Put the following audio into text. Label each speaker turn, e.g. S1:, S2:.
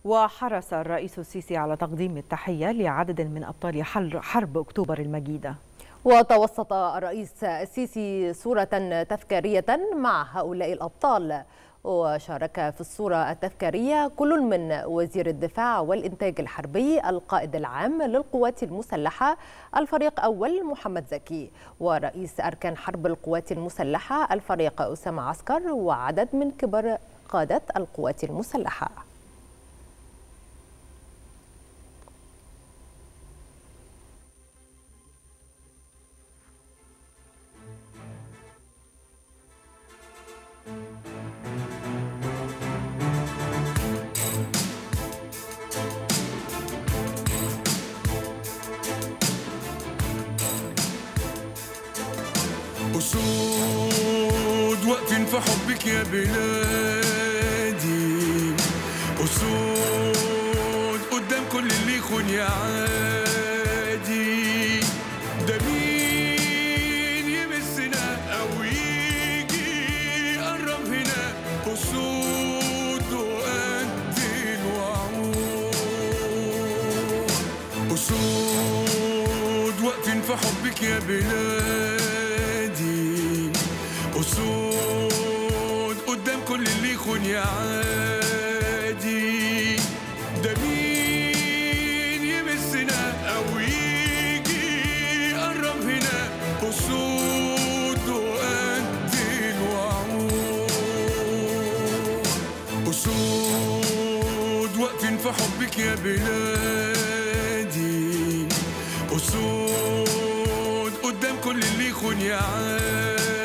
S1: وحرص الرئيس السيسي على تقديم التحية لعدد من أبطال حرب أكتوبر المجيدة
S2: وتوسط الرئيس السيسي صورة تذكارية مع هؤلاء الأبطال وشارك في الصورة التذكارية كل من وزير الدفاع والإنتاج الحربي القائد العام للقوات المسلحة الفريق أول محمد زكي ورئيس أركان حرب القوات المسلحة الفريق أسامة عسكر وعدد من كبار قادة القوات المسلحة
S3: أسود واقفين في حبك يا بلادي أسود قدام كل اللي يخون يا عادي ده مين يمسنا أو يجي يقرب هنا أسود وقد الوعود أسود واقفين في حبك يا بلادي أسود قدام كل اللي يخون يا عادي ده مين يمسنا أو يجي يقرب هنا أسود وقد الوعود أسود واقفين في حبك يا بلادي أسود قدام كل اللي يخون يا عادي